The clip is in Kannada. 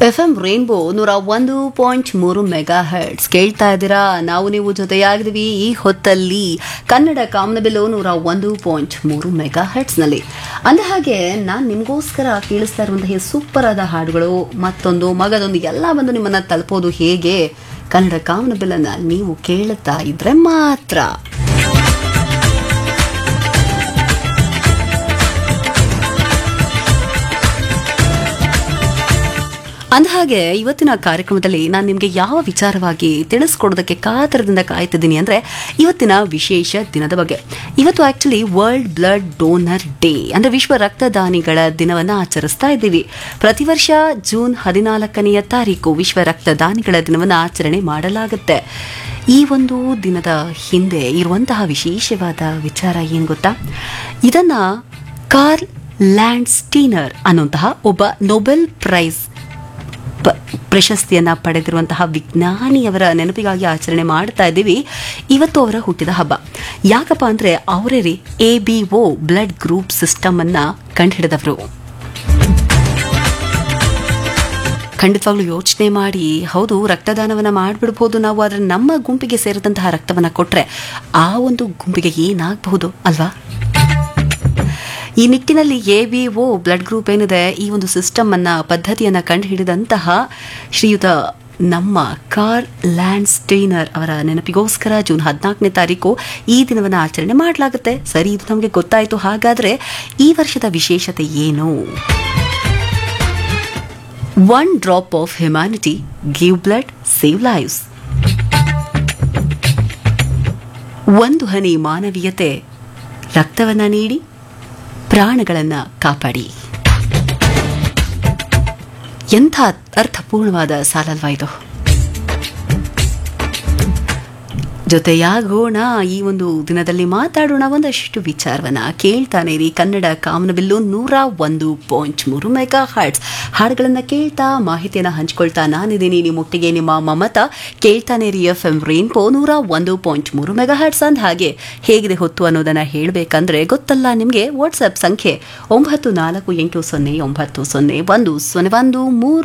ಎಫ್ ಎಂ ರೇನ್ಬೋ ನೂರ ಒಂದು ಪಾಯಿಂಟ್ ಮೂರು ಮೆಗಾ ಹರ್ಟ್ಸ್ ಕೇಳ್ತಾ ಇದ್ದೀರಾ ನಾವು ನೀವು ಜೊತೆಯಾಗಿದ್ವಿ ಈ ಹೊತ್ತಲ್ಲಿ ಕನ್ನಡ ಕಾಮನಬಿಲ್ಲು ನೂರ ಒಂದು ಪಾಯಿಂಟ್ ಮೂರು ಮೆಗಾ ಹರ್ಟ್ಸ್ನಲ್ಲಿ ಅಂದ ಹಾಗೆ ನಾನು ನಿಮಗೋಸ್ಕರ ಕೇಳಿಸ್ತಾ ಇರುವಂತಹ ಸೂಪರ್ ಆದ ಹಾಡುಗಳು ಮತ್ತೊಂದು ಮಗದೊಂದು ಎಲ್ಲ ಬಂದು ನಿಮ್ಮನ್ನ ತಲುಪೋದು ಹೇಗೆ ಕನ್ನಡ ಕಾಮನಬಿಲ್ಲನ್ನ ನೀವು ಕೇಳುತ್ತಾ ಇದ್ರೆ ಮಾತ್ರ ಅಂದಹಾಗೆ ಇವತ್ತಿನ ಕಾರ್ಯಕ್ರಮದಲ್ಲಿ ನಾನು ನಿಮಗೆ ಯಾವ ವಿಚಾರವಾಗಿ ತಿಳಿಸ್ಕೊಡೋದಕ್ಕೆ ಕಾತರದಿಂದ ಕಾಯ್ತಿದ್ದೀನಿ ಅಂದರೆ ಇವತ್ತಿನ ವಿಶೇಷ ದಿನದ ಬಗ್ಗೆ ಇವತ್ತು actually world blood donor day ಅಂದರೆ ವಿಶ್ವ ರಕ್ತದಾನಿಗಳ ದಿನವನ್ನು ಆಚರಿಸ್ತಾ ಇದ್ದೀವಿ ಪ್ರತಿ ವರ್ಷ ಜೂನ್ ಹದಿನಾಲ್ಕನೆಯ ತಾರೀಕು ವಿಶ್ವ ರಕ್ತದಾನಿಗಳ ದಿನವನ್ನು ಆಚರಣೆ ಮಾಡಲಾಗುತ್ತೆ ಈ ಒಂದು ದಿನದ ಹಿಂದೆ ಇರುವಂತಹ ವಿಶೇಷವಾದ ವಿಚಾರ ಏನು ಗೊತ್ತಾ ಇದನ್ನು ಕಾರ್ಲ್ ಲ್ಯಾಂಡ್ ಸ್ಟೀನರ್ ಅನ್ನುವಂತಹ ಒಬ್ಬ ನೊಬೆಲ್ ಪ್ರೈಸ್ ಪ- ಪ್ರಶಸ್ತಿಯನ್ನ ಪಡೆದಿರುವಂತಹ ವಿಜ್ಞಾನಿಯವರ ನೆನಪಿಗಾಗಿ ಆಚರಣೆ ಮಾಡ್ತಾ ಇದ್ದೀವಿ ಇವತ್ತು ಅವರ ಹುಟ್ಟಿದ ಹಬ್ಬ ಯಾಕಪ್ಪ ಅಂದ್ರೆ ಅವರೇ ರೀ A B O blood group system ಅನ್ನ ಕಂಡುಹಿಡಿದವರು ಖಂಡಿತವಾಗ್ಲೂ ಯೋಚನೆ ಮಾಡಿ ಹೌದು ರಕ್ತದಾನವನ್ನ ಮಾಡಿಬಿಡ್ಬೋದು ನಾವು ಆದರೆ ನಮ್ಮ ಗುಂಪಿಗೆ ಸೇರಿದಂತಹ ರಕ್ತವನ್ನ ಕೊಟ್ರೆ ಆ ಒಂದು ಗುಂಪಿಗೆ ಏನಾಗಬಹುದು ಅಲ್ವಾ ಈ ನಿಟ್ಟಿನಲ್ಲಿ A B O blood group ಏನಿದೆ ಈ ಒಂದು ಸಿಸ್ಟಮ್ ಅನ್ನ ಪದ್ಧತಿಯನ್ನ ಕಂಡುಹಿಡಿದಂತಹ ಶ್ರೀಯುತ ನಮ್ಮ ಕಾರ್ ಲ್ಯಾಂಡ್ ಸ್ಟೇನರ್ ಅವರ ನೆನಪಿಗೋಸ್ಕರ ಜೂನ್ ಹದಿನಾಲ್ಕನೇ ತಾರೀಕು ಈ ದಿನವನ್ನು ಆಚರಣೆ ಮಾಡಲಾಗುತ್ತೆ ಸರಿ ಇದು ನಮಗೆ ಗೊತ್ತಾಯಿತು ಹಾಗಾದ್ರೆ ಈ ವರ್ಷದ ವಿಶೇಷತೆ ಏನು one drop of humanity give blood save lives ಒಂದು ಹನಿ ಮಾನವೀಯತೆ ರಕ್ತವನ್ನ ನೀಡಿ ಪ್ರಾಣಗಳನ್ನು ಕಾಪಾಡಿ ಎಂಥ ಅರ್ಥಪೂರ್ಣವಾದ ಸಾಲಲ್ವಾ ಇದು ಜೊತೆಯಾಗೋಣ ಈ ಒಂದು ದಿನದಲ್ಲಿ ಮಾತಾಡೋಣ ಒಂದಷ್ಟು ವಿಚಾರವನ್ನ ಕೇಳ್ತಾನೆ ರೀ ಕನ್ನಡ ಕಾಮನಬಿಲ್ಲು ನೂರ ಒಂದು ಪಾಯಿಂಟ್ ಮೂರು ಮೆಗಾ ಹಾರ್ಟ್ಸ್ ಹಾಡುಗಳನ್ನ ಕೇಳ್ತಾ ಮಾಹಿತಿಯನ್ನ ಹಂಚ್ಕೊಳ್ತಾ ನಾನಿದ್ದೀನಿ ನಿಮ್ಮೊಟ್ಟಿಗೆ ನಿಮ್ಮ ಮಮತ ಕೇಳ್ತಾನೆ ರೀ ಎಫ್ ಎಂ ರೇನ್ಪೋ ನೂರ ಒಂದು ಪಾಯಿಂಟ್ ಮೂರು ಮೆಗಾ ಹಾರ್ಟ್ಸ್ ಅಂದ ಹಾಗೆ ಹೇಗಿದೆ ಹೊತ್ತು ಅನ್ನೋದನ್ನ ಹೇಳಬೇಕಂದ್ರೆ ಗೊತ್ತಲ್ಲ ನಿಮಗೆ ವಾಟ್ಸ್ಆಪ್ ಸಂಖ್ಯೆ ಒಂಬತ್ತು ನಾಲ್ಕು ಎಂಟು ಸೊನ್ನೆ ಒಂಬತ್ತು ಸೊನ್ನೆ ಒಂದು ಸೊನ್ನೆ ಒಂದು ಮೂರು